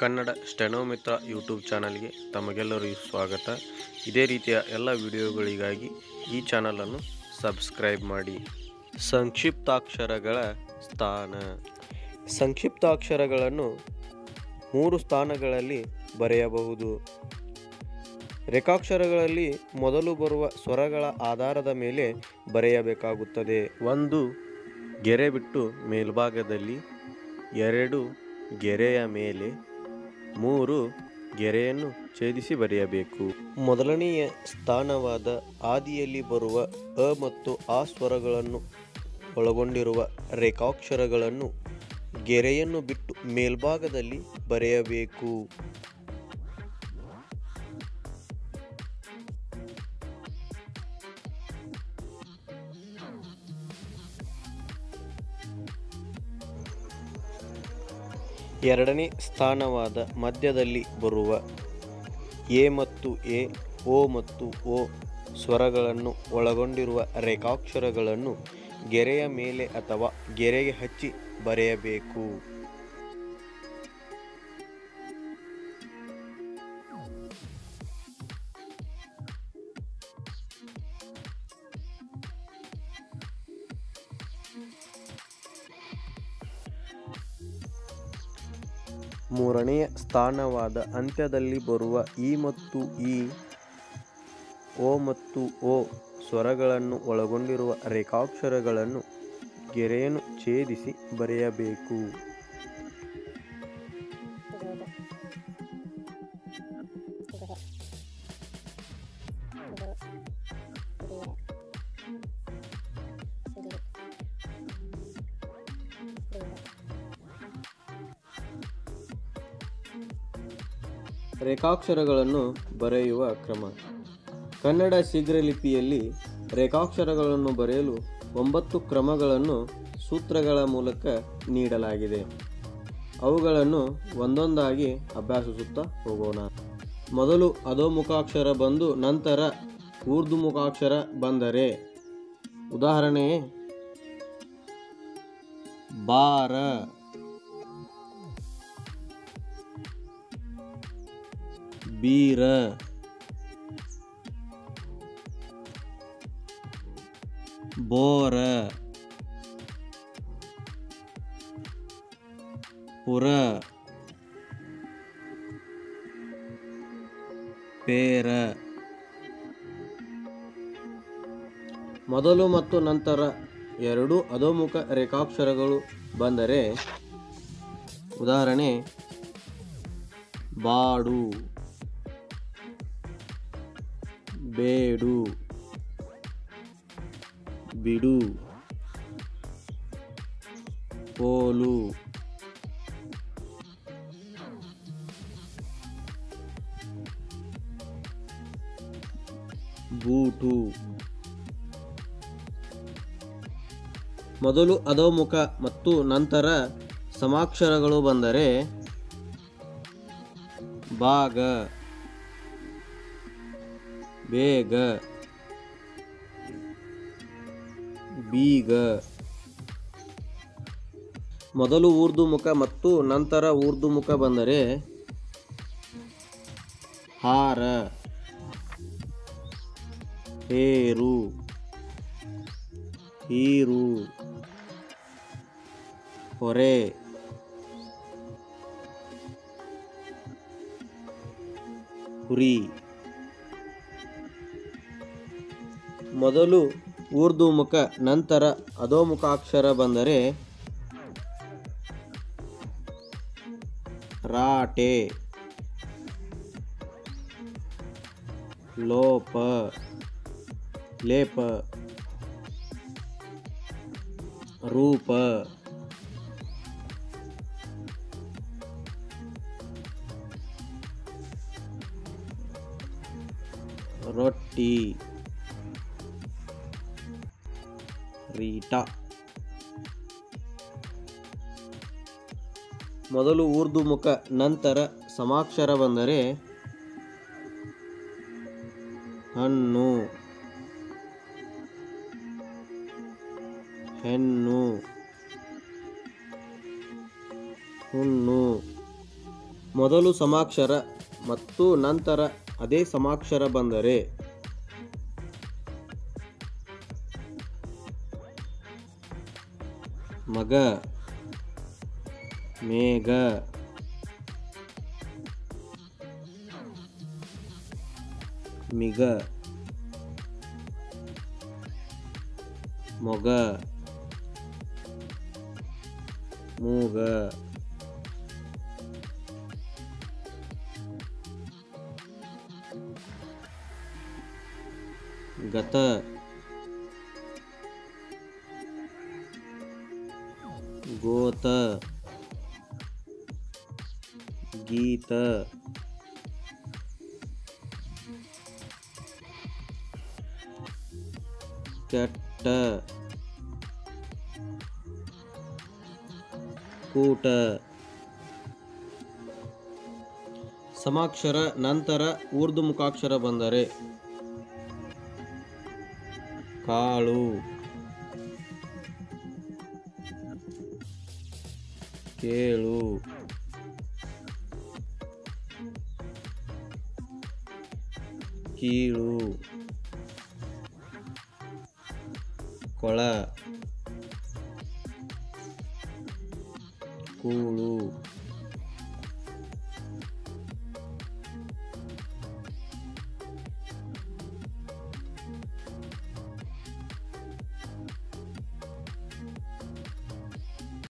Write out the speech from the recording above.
Kannada ಸ್ಟೆನೋಮಿತ್ರ YouTube ಚಾನಲ್ಗೆ ತಮಗೆಲ್ಲರಿಗೂ ಸ್ವಾಗತ ಇದೇ ರೀತಿಯ ಎಲ್ಲ ವಿಡಿಯೋಗಳಿಗಾಗಿ ಈ ಚಾನಲನ್ನು ಸಬ್ಸ್ಕ್ರೈಬ್ ಮಾಡಿ ಸಂಕ್ಷಿಪ್ತಾಕ್ಷರಗಳ ಸ್ಥಾನ ಸಂಕ್ಷಿಪ್ತಾಕ್ಷರಗಳನ್ನು ಮೂರು ಸ್ಥಾನಗಳಲ್ಲಿ ಬರೆಯಬಹುದು ರೇಖಾಕ್ಷರಗಳಲ್ಲಿ ಮೊದಲು ಬರುವ ಸ್ವರಗಳ ಆಧಾರದ ಮೇಲೆ ಬರೆಯಬೇಕಾಗುತ್ತದೆ ಒಂದು ಗೆರೆ ಬಿಟ್ಟು ಮೇಲ್ಭಾಗದಲ್ಲಿ ಎರಡು ಗೆರೆಯ ಮೇಲೆ ಮೂರು ಗೆರೆಯನ್ನು ಛೇದಿಸಿ ಬರೆಯಬೇಕು ಮೊದಲನೆಯ ಸ್ಥಾನವಾದ ಆದಿಯಲ್ಲಿ ಬರುವ ಅ ಮತ್ತು ಆ ಸ್ವರಗಳನ್ನು ಒಳಗೊಂಡಿರುವ ರೇಖಾಕ್ಷರಗಳನ್ನು ಗೆರೆಯನ್ನು ಬಿಟ್ಟು ಮೇಲ್ಭಾಗದಲ್ಲಿ ಬರೆಯಬೇಕು ಎರಡನೇ ಸ್ಥಾನವಾದ ಮಧ್ಯದಲ್ಲಿ ಬರುವ ಎ ಮತ್ತು ಎ ಓ ಮತ್ತು ಓ ಸ್ವರಗಳನ್ನು ಒಳಗೊಂಡಿರುವ ರೇಖಾಕ್ಷರಗಳನ್ನು ಗೆರೆಯ ಮೇಲೆ ಅಥವಾ ಗೆರೆಗೆ ಹಚ್ಚಿ ಬರೆಯಬೇಕು ಮೂರನೆಯ ಸ್ಥಾನವಾದ ಅಂತ್ಯದಲ್ಲಿ ಬರುವ ಇ ಮತ್ತು ಇ ಓ ಮತ್ತು ಓ ಸ್ವರಗಳನ್ನು ಒಳಗೊಂಡಿರುವ ರೇಖಾಕ್ಷರಗಳನ್ನು ಗೆರೆಯನ್ನು ಛೇದಿಸಿ ಬರೆಯಬೇಕು ರೇಖಾಕ್ಷರಗಳನ್ನು ಬರೆಯುವ ಕ್ರಮ ಕನ್ನಡ ಶೀಘ್ರಲಿಪಿಯಲ್ಲಿ ರೇಖಾಕ್ಷರಗಳನ್ನು ಬರೆಯಲು ಒಂಬತ್ತು ಕ್ರಮಗಳನ್ನು ಸೂತ್ರಗಳ ಮೂಲಕ ನೀಡಲಾಗಿದೆ ಅವುಗಳನ್ನು ಒಂದೊಂದಾಗಿ ಅಭ್ಯಾಸಿಸುತ್ತಾ ಹೋಗೋಣ ಮೊದಲು ಅಧೋಮುಖಾಕ್ಷರ ಬಂದು ನಂತರ ಊರ್ಧ್ವಮುಖಾಕ್ಷರ ಬಂದರೆ ಉದಾಹರಣೆ ಬಾರ ಬೀರ ಬೋರ ಪುರ ಪೇರ ಮೊದಲು ಮತ್ತು ನಂತರ ಎರಡು ಅಧೋಮುಖ ರೇಖಾಕ್ಷರಗಳು ಬಂದರೆ ಉದಾಹರಣೆ ಬಾಡು ಬೇಡು ಬಿಡು ಪೋಲು ಬೂಟು ಮೊದಲು ಅಧೋಮುಖ ಮತ್ತು ನಂತರ ಸಮಾಕ್ಷರಗಳು ಬಂದರೆ ಭಾಗ ಬೇಗ ಬೀಗ ಮೊದಲು ಊರ್ಧ್ವಮುಖ ಮತ್ತು ನಂತರ ಊರ್ಧ್ವಮುಖ ಬಂದರೆ ಹಾರ ಹೇರು ಹೀರು ಹೊರೆ ಹುರಿ ಮೊದಲು ಊರ್ಧ್ವಮುಖ ನಂತರ ಅಧೋಮುಖಾಕ್ಷರ ಬಂದರೆ ರಾಟೆ ಲೋಪ ಲೇಪ ರೂಪ ರೊಟ್ಟಿ ರೀಟಾ ಮೊದಲು ಊರ್ಧ್ವಮುಖ ನಂತರ ಸಮಾಕ್ಷರ ಬಂದರೆ ಹಣ್ಣು ಹೆಣ್ಣು ಹುಣ್ಣು ಮೊದಲು ಸಮಾಕ್ಷರ ಮತ್ತು ನಂತರ ಅದೇ ಸಮಾಕ್ಷರ ಬಂದರೆ ಮಗ ಮೇಘ ಮಿಗ ಮೊಗ ಮೂಗ ಗತ ಗೋತ ಗೀತ ಕೆಟ್ಟ ಕೂಟ ಸಮಾಕ್ಷರ ನಂತರ ಊರ್ದು ಮುಖಾಕ್ಷರ ಬಂದರೆ ಕಾಳು ಕೇಳು ಕೀಳು ಕೊಳ ಕೂಳು